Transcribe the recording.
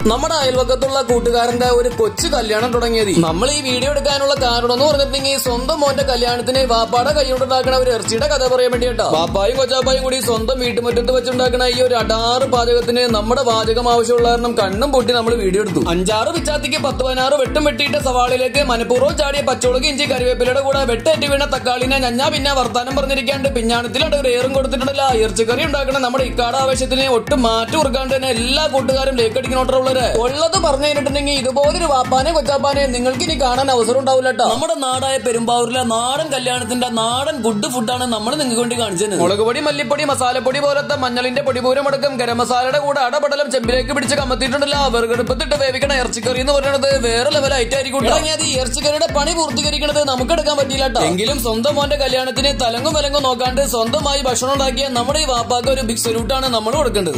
നമ്മുടെ അയൽവക്കത്തുള്ള കൂട്ടുകാരന്റെ ഒരു കൊച്ചു കല്യാണം തുടങ്ങിയത് നമ്മൾ ഈ വീഡിയോ എടുക്കാനുള്ള കാരണം എന്ന് പറഞ്ഞിട്ടുണ്ടെങ്കിൽ സ്വന്തം മോന്റെ കല്യാണത്തിന് വാപ്പാടെ കൈകൊണ്ടുണ്ടാക്കണ ഒരു ഇറച്ചിയുടെ കഥ പറയാൻ വേണ്ടി കേട്ടോ വാപ്പായും കൊച്ചാപ്പായും കൂടി സ്വന്തം വീട്ടുമുറ്റത്ത് വെച്ചുണ്ടാക്കണ ഈ ഒരു അടാറ് പാചകത്തിന് നമ്മുടെ പാചകം ആവശ്യമുള്ള കാരണം കണ്ണും പൊട്ടി നമ്മൾ വീഡിയോ എടുത്തു അഞ്ചാറ് പിച്ചാത്തിക്ക് പത്ത് പതിനാറ് വെട്ടും വെട്ടിയിട്ട സവാളിലേക്ക് മനഃപൂർവ്വം ചാടിയ പച്ചമുളക് ഇഞ്ചി കറിവേപ്പിലയുടെ കൂടെ വെട്ടേറ്റ് വീണ തക്കാളിനെ ഞഞ്ഞാ പിന്നെ വർത്താനം പറഞ്ഞിരിക്കാണ്ട് പിഞ്ഞാണത്തിലുണ്ട് ഒരു ഏറും കൊടുത്തിട്ടുണ്ടല്ല ഇറച്ചിക്കറി ഉണ്ടാക്കണ നമ്മുടെ ഇക്കാട ആവശ്യത്തിന് ഒട്ടും മാറ്റി കൊടുക്കാണ്ട് തന്നെ എല്ലാ കൂട്ടുകാരും ലേക്കടിക്കണോട്ടുള്ളവര് ഉള്ളത് പറഞ്ഞു കഴിഞ്ഞിട്ടുണ്ടെങ്കിൽ ഇതുപോലൊരു വാപ്പാനെ കൊച്ചാപ്പാനെ നിങ്ങൾക്ക് ഇനി കാണാൻ അവസരം ഉണ്ടാവില്ല കേട്ടോ നമ്മുടെ നാടായ പെരുമ്പാവൂരിലെ നാടൻ കല്യാണത്തിന്റെ നാടൻ ഗുഡ് ഫുഡാണ് നമ്മൾ നിങ്ങൾക്ക് വേണ്ടി കാണിച്ചത് മുളക് പൊടി മല്ലിപ്പൊടി മസാലപ്പൊടി പോലത്തെ മഞ്ഞളിന്റെ പൊടിപൂരം അടക്കം ഗരം മസാലയുടെ കൂടെ അടപടലം ചെമ്പിലേക്ക് പിടിച്ച് കമത്തിയിട്ടുണ്ടല്ലോ വെറുകെടുപ്പത്തിട്ട് വേവിക്കണ ഇറച്ചിക്കറി എന്ന് പറയുന്നത് വേറെ ലെവൽ ഐറ്റായിരിക്കും തുടങ്ങിയത് ഈ ഇറച്ചിക്കറിയുടെ പണി പൂർത്തീകരിക്കുന്നത് നമുക്ക് എടുക്കാൻ പറ്റില്ല കേട്ടോ എങ്കിലും സ്വന്തം മോന്റെ കല്യാണത്തിന് തലങ്ങും വിലങ്ങും നോക്കാണ്ട് സ്വന്തമായി ഭക്ഷണം ഉണ്ടാക്കിയ നമ്മുടെ ഈ വാപ്പാക്ക് ഒരു ബിഗ് സല്യൂട്ടാണ് നമ്മൾ കൊടുക്കേണ്ടത്